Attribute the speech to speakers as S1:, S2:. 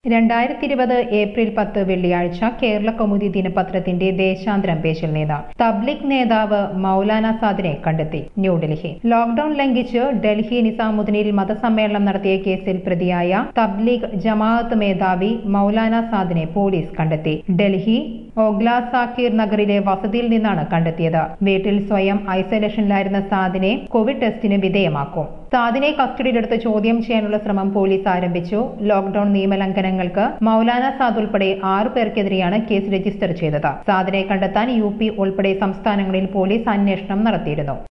S1: രണ്ടായിരത്തി ഇരുപത് ഏപ്രിൽ പത്ത് വെള്ളിയാഴ്ച കേരള കൗമുദി ദിനപത്രത്തിന്റെ ദേശാന്തരം പേജിൽ നിന്ന് തബ്ലിക് നേതാവ് മൗലാന സാദിനെ കണ്ടെത്തി ന്യൂഡൽഹി ലോക്ഡൌൺ ലംഘിച്ച് ഡൽഹി നിസാമുദ്ദീനിൽ മതസമ്മേളനം നടത്തിയ കേസിൽ പ്രതിയായ തബ്ലീഗ് ജമാഅത്ത് മേധാവി മൗലാന സാദിനെ പോലീസ് കണ്ടെത്തി ഡൽഹി ഓഗ്ല സാക്കീർ നഗറിലെ വസതിയിൽ നിന്നാണ് കണ്ടെത്തിയത് വീട്ടിൽ സ്വയം ഐസൊലേഷനിലായിരുന്ന സാദിനെ കോവിഡ് ടെസ്റ്റിന് വിധേയമാക്കും സാദിനെ കസ്റ്റഡിയിലെടുത്ത് ചോദ്യം ചെയ്യാനുള്ള ശ്രമം പോലീസ് ആരംഭിച്ചു ലോക്ഡൌൺ നിയമലംഘനങ്ങൾക്ക് മൗലാന സാദ് ഉൾപ്പെടെ ആറു പേർക്കെതിരെയാണ് കേസ് രജിസ്റ്റർ ചെയ്തത് സാദിനെ കണ്ടെത്താൻ യു പി ഉൾപ്പെടെ സംസ്ഥാനങ്ങളിൽ പോലീസ് അന്വേഷണം നടത്തിയിരുന്നു